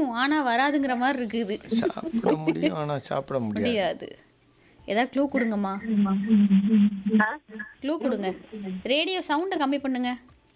ஆனா வராதுங்கிற மாதிரி இருக்குது சாப்பிட முடியும் ஆனா சாப்பிட முடியாது முடியாது ஏதாவது க்ளூ கொடுங்கம்மா க்ளூ கொடுங்க ரேடியோ சவுண்டை கம்மி பண்ணுங்க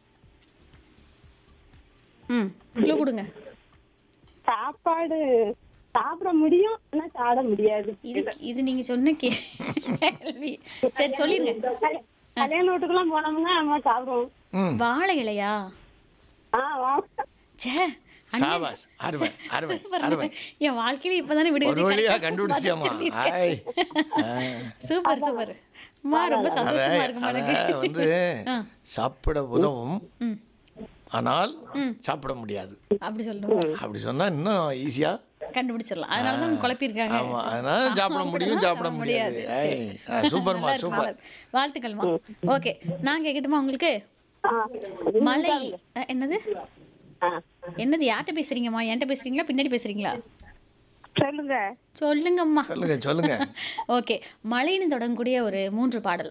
ம் க்ளூ கொடுங்க சாப்பாடு சாப்பிட முடியும் ஆனா சாப்பிட முடியாது இது இது நீங்க சொன்ன கேள்வி சரி சொல்லிருங்க கல்யாண- கல்யாண வீட்டுக்கெல்லாம் போனோம்னா நம்ம சாப்பிடுவோம் ம் வாழை இலையா ஆ வா ச்சே சாபாஸ் அருமை அருமை அருமை என் வாழ்க்கையில இப்பதானே ஒரு விடுது வழியா கண்டுபிடிச்சியாமா ஆய் ஆ. சூப்பர் சூப்பர் அம்மா ரொம்ப சந்தோஷமா அத இருக்குமா அத எனக்கு வந்து ஆ. சாப்பிட உதவும் ம் ஆனால் சாப்பிட முடியாது அப்படி சொல்லணும் அப்படி சொன்னா இன்னும் ஈஸியா கண்டுபிடிச்சிடலாம் அதனால தான் குழப்பியிருக்காங்க ஆமா அதனால சாப்பிட முடியும் சாப்பிட முடியாது ஐய், ஆ, சூப்பர்மா நல்லா இருக்கு, சூப்பர் நல்லா இருக்கு. வாழ்த்துக்கள்மா ஓகே நான் கேட்கட்டுமா உங்களுக்கு ஆ. மலை அஹ், என்னது ஆ. என்னது யார்கிட்ட பேசுறீங்கம்மா என்கிட்ட பேசுறீங்களா பின்னாடி பேசுறீங்களா சொல்லுங்க சொல்லுங்கம்மா சொல்லுங்க சொல்லுங்க ஓகே மழைன்னு தொடங்கக்கூடிய ஒரு மூன்று பாடல்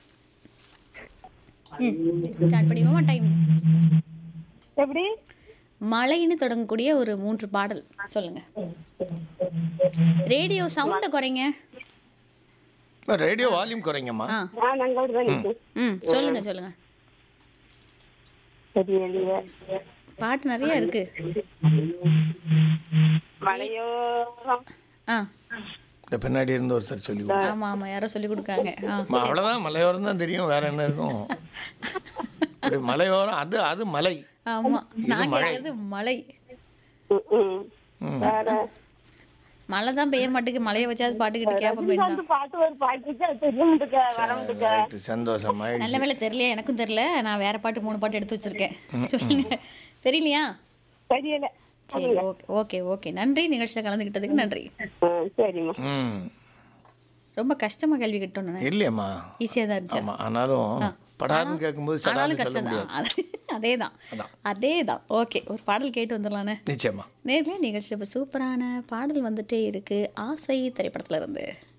ம் ஸ்டார்ட் பண்ணிடுவோமா டைம் எப்படி மழைன்னு தொடங்கக்கூடிய ஒரு மூன்று பாடல் சொல்லுங்க ரேடியோ சவுண்டை குறைங்க ரேடியோ வால்யூம் குறைங்கம்மா ஆ ஆ நாங்க அப்படிதான் நிற்கும் ம் சொல்லுங்க சொல்லுங்க தெரியலையே பாட்டு நிறைய இருக்கு மலையோரம் ஆ இந்த பின்னாடி இருந்து ஒருத்தர் சொல்லி கொடுங்க. ஆமா ஆமா யாரோ சொல்லி கொடுக்காங்க ஆ அம்மா, அவ்வளவுதான் மலையோரம் தான் தெரியும் வேற என்ன இருக்கும் அப்படி மலையோரம் அது அது மலை ஆமா நான் கேட்கறது மழை ம், ம். ம். வேற மழை தான் பெய்ய மாட்டேங்குது மழையை வச்சாது பாட்டுக்கிட்டு கேட்போம் அந்த பாட்டு ஒரு பாட்டு இருக்கு, அது தெரிய மாட்டுக்க வர மாட்டுக்க ரைட்டு, சந்தோஷம் நல்ல ஆயிடுச்சு வேலை தெரியல எனக்கும் தெரியல நான் வேற பாட்டு மூணு பாட்டு எடுத்து வச்சிருக்கேன் சொல்லுங்க தெரியலையா தெரியல சரி ஓகே ஓகே ஓகே நன்றி நிகழ்ச்சியில் கலந்துக்கிட்டதுக்கு நன்றி ஆ, சரிம்மா ம் ரொம்ப கஷ்டமா கேள்வி கேட்டோம் நான் இல்லையம்மா ஈஸியாக தான் இருந்துச்சு ஆமா ஆனாலும் படாருன்னு கேட்கும்போது ஆனாலும் சடான்னு சொல்ல கஷ்டம் முடியாது தான் அதே தான் அதான். அதே தான் ஓகே ஒரு பாடல் கேட்டு வந்துடலானே நிச்சயமா நேரில் நிகழ்ச்சியில் இப்போ சூப்பரான பாடல் வந்துட்டே இருக்கு ஆசை திரைப்படத்துல இருந்து